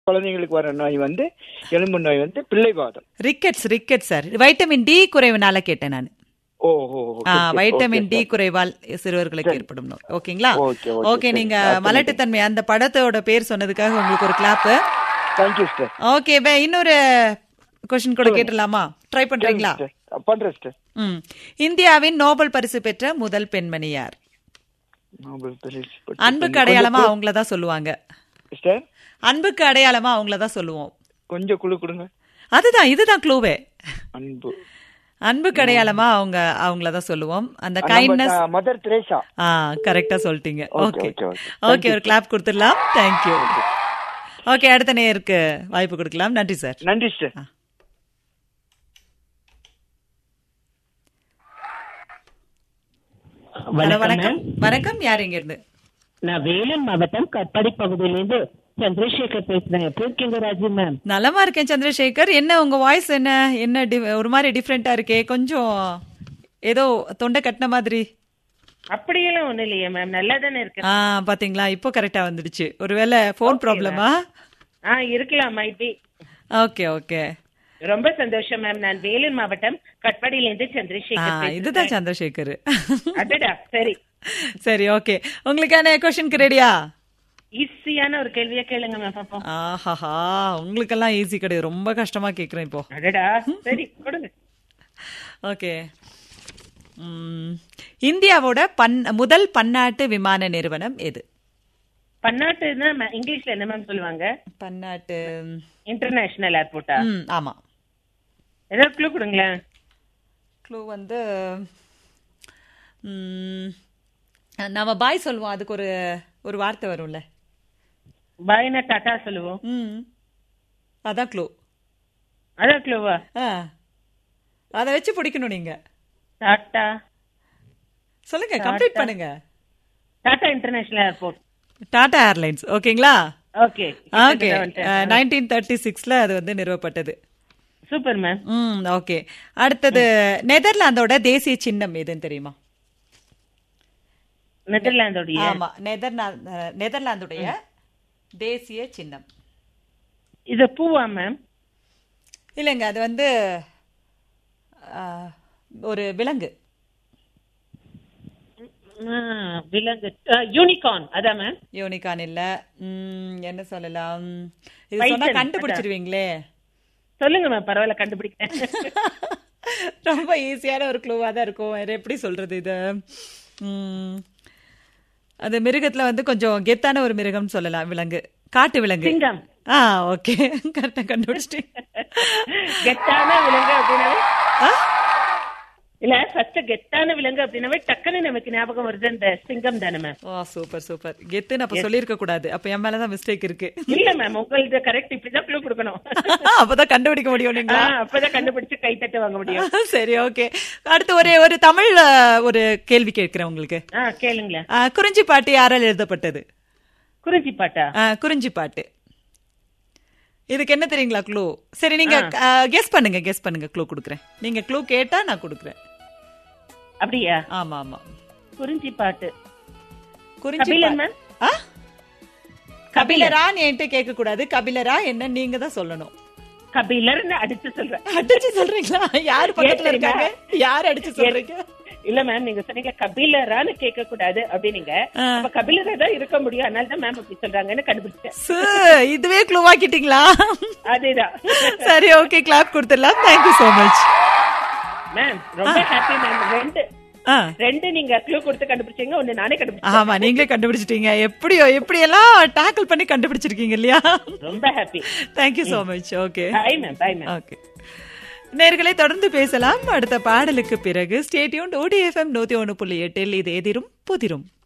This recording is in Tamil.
குழந்தைங்களுக்கு வர நோய் வந்து எலும்பு நோய் வந்து பிள்ளைவாதம் rickets rickets sir vitamin D குறைவுனால கேட்டேன் நான் ஓ ஓ ஆ, வைட்டமின் டி குறைவால் சிறுவர்களுக்கு ஏற்படும் நோய் ஓகேங்களா ஓகே, ஓகே, ஓகே சரி. நீங்க மலட்டுத்தன்மை அந்த படத்தோட பேர் சொன்னதுக்காக உங்களுக்கு ஒரு கிளாப் தேங்க்யூ சார் ஓகே பே இன்னொரு கொஸ்டின் கூட கேட்டுடலாமா ட்ரை பண்றீங்களா பண்றேன் சார் ம் இந்தியாவின் நோபல் பரிசு பெற்ற முதல் பெண்மணி யார் நோபல் பரிசு பெற்ற அன்புக்கு அடையாளமா அவங்கள தான் சொல்லுவாங்க சார் அன்புக்கு அடையாளமா அவங்கள தான் சொல்லுவோம் கொஞ்சம் குழு கொடுங்க அதுதான் இதுதான் க்ளூவே அன்பு அன்புக்கு அடையாளமா அவங்க அவங்கள தான் சொல்லுவோம் அந்த கைண்ட்னஸ் மதர் திரேசா ஆ கரெக்டா சொல்லிட்டீங்க Okay, okay okay, okay. Okay ஒரு கிளாப் கொடுத்துடலாம் தேங்க்யூ ஓகே அடுத்த நேருக்கு வாய்ப்பு கொடுக்கலாம் நன்றி சார் நன்றி சார் ஹலோ வணக்கம் வணக்கம் ma'am. வணக்கம் யார் இங்க இருந்து நான் வேலூர் மாவட்டம் கட்பாடி பகுதியிலிருந்து சந்திரசேகர் பேசுறேன் எப்படி இருக்கீங்க ராஜி மேம் நலமா இருக்கேன் சந்திரசேகர் என்ன உங்க வாய்ஸ் என்ன என்ன di- ஒரு மாதிரி டிஃப்ரெண்டா இருக்கே கொஞ்சம் ஏதோ தொண்டை கட்டின மாதிரி அப்படியெல்லாம் ஒண்ணும் இல்லையே மேம் நல்லா தானே இருக்கு ஆ பாத்தீங்களா இப்போ கரெக்டா வந்துடுச்சு ஒருவேளை ஃபோன் ப்ராப்ளமா ஆ இருக்கலாம் மைட் பி ஓகே ஓகே ரொம்ப சந்தோஷம் மேம் நான் வேலூர் மாவட்டம் கட்பாடியில இருந்து ஆ சந்திரசேகர் பேசுறேன். இதுதான் சந்திரசேகர் அடடா சரி சரி ஓகே உங்களுக்கான கொஸ்டினுக்கு ரெடியா ஈஸியான ஒரு கேள்வியா கேளுங்க மேம் பாப்போம் ஆஹாஹா உங்களுக்கெல்லாம் ஈஸி கிடையாது ரொம்ப கஷ்டமா கேக்குறேன் இப்போ அடடா சரி கொடுங்க ஓகே ம், இந்தியாவோட பன் முதல் பன்னாட்டு விமான நிறுவனம் எது பன்னாட்டுன்னா ம- இங்கிலீஷ்ல என்ன மேம் சொல்லுவாங்க பன்னாட்டு இன்டர்நேஷனல் ஏர்போர்ட்டா ம் ஆமா ஏதாவது க்ளூ கொடுங்களேன் க்ளூ வந்து ம், நம்ம பாய் சொல்லுவோம் அதுக்கு ஒரு ஒரு வார்த்தை வரும்ல பாய்னா டாட்டா சொல்லுவோம் ம் அதான் க்ளூ அதான் க்ளூவா ஆ அதை வச்சு பிடிக்கணும் நீங்க டாட்டா சொல்லுங்க கம்ப்ளீட் பண்ணுங்க Tata international airport Tata airlines ஓகேங்களா ஓகே ஓகே நைன்டீன் தேர்ட்டி சிக்ஸ்ல அது வந்து நிறுவப்பட்டது சூப்பர் மேம் ம் ஓகே அடுத்தது நெதர்லாந்தோட தேசிய சின்னம் எதுன்னு தெரியுமா நெதர்லாந்தோடைய ஆமா நெதர்லாந்து நெதர்லாந்துடைய தேசிய சின்னம் இது பூவா மேம் இல்லைங்க அது வந்து ஆ, ஒரு விலங்கு விலங்கு யூனிகார்ன் அதான் மேம் யூனிகான் இல்ல ம், என்ன சொல்லலாம் இது Python, சொன்னா கண்டுபிடிச்சிருவீங்களே சொல்லுங்க மேம் பரவாயில்ல கண்டுபிடிக்கிறேன் ரொம்ப ஈஸியான ஒரு க்ளூவா தான் இருக்கும் வேற எப்படி சொல்றது இது ம், அது மிருகத்துல வந்து கொஞ்சம் கெத்தான ஒரு மிருகம்னு சொல்லலாம் விலங்கு காட்டு விலங்கு சிங்கம் ஆ ஓகே கரெக்டா கண்டுபிடிச்சிட்டீங்க கெத்தான விலங்கு அப்படின்னாவே ஆ? இல்ல ஃபர்ஸ்ட் கெத்தான விலங்கு அப்படின்னாவே டக்குன்னு நமக்கு ஞாபகம் வருது இந்த சிங்கம் தானே மேம் ஓ சூப்பர் சூப்பர் கெத்துன்னு அப்ப சொல்லியிருக்க கூடாது அப்ப என் மேலதான் மிஸ்டேக் இருக்கு இல்ல மேம் உங்களுக்கு கரெக்ட் இப்படிதான் க்ளூ கொடுக்கணும் அப்பதான் கண்டுபிடிக்க முடியும் ஆ, நீங்களா அப்பதான் கண்டுபிடிச்சு கை தட்டு வாங்க முடியும் சரி ஓகே அடுத்து ஒரு ஒரு தமிழ் ஆ, ஒரு கேள்வி கேட்கிறேன் உங்களுக்கு ஆ கேளுங்களேன் ஆ, குறிஞ்சி பாட்டு யாரால் எழுதப்பட்டது குறிஞ்சி பாட்டா ஆ, குறிஞ்சி பாட்டு இதுக்கு என்ன தெரியுங்களா க்ளூ சரி நீங்க கெஸ் பண்ணுங்க கெஸ் பண்ணுங்க க்ளூ கொடுக்குறேன் நீங்க க்ளூ கேட்டா நான் கொடுக்குறேன் அப்படியா ஆமா ஆமா குறிஞ்சி பாட்டு குறிஞ்சி கபிலன் பா- மேம் ஆ? கபிலரான்னு என்கிட்ட கேட்க கூடாது கபிலரா என்ன நீங்க தான் சொல்லணும் கபிலர்னு அடிச்சு சொல்றேன் அடிச்சு சொல்றீங்களா யாரு பக்கத்துல ஏன் தெரியுமா? இருக்காங்க யார் அடிச்சு சொல்றீங்க இல்ல மேம் நீங்க சொன்னீங்க கபிலரான்னு கேட்க கூடாது அப்படின்னீங்க ஆ. அப்ப கபிலரா தான் இருக்க முடியும் அதனால தான் மேம் அப்படி சொல்றாங்கன்னு கண்டுபிடிச்சேன் சு, இதுவே க்ளூவாக்கிட்டீங்களா அதேதான் சரி ஓகே கிளாப் கொடுத்துடலாம் தேங்க்யூ சோ மச் மேம் ரொம்ப ஹாப்பி மேம் ரெண்டு ஆ ரெண்டு நீங்க க்ளூ கொடுத்து கண்டுபிடிச்சீங்க ஒண்ணு நானே கண்டுபிடிச்சேன் ஆமா நீங்களே கண்டுபிடிச்சிட்டீங்க எப்படியோ எப்படியெல்லாம் டேக்கிள் பண்ணி கண்டுபிடிச்சிருக்கீங்க இல்லையா ரொம்ப happy thank you so much okay bye ma'am bye ma'am okay நேர்களை தொடர்ந்து பேசலாம் அடுத்த பாடலுக்கு பிறகு ஸ்டேடியூன் ஓடிஎஃப்எம் நூத்தி ஒன்று புள்ளி எட்டில் இது எதிரும் புதிரும்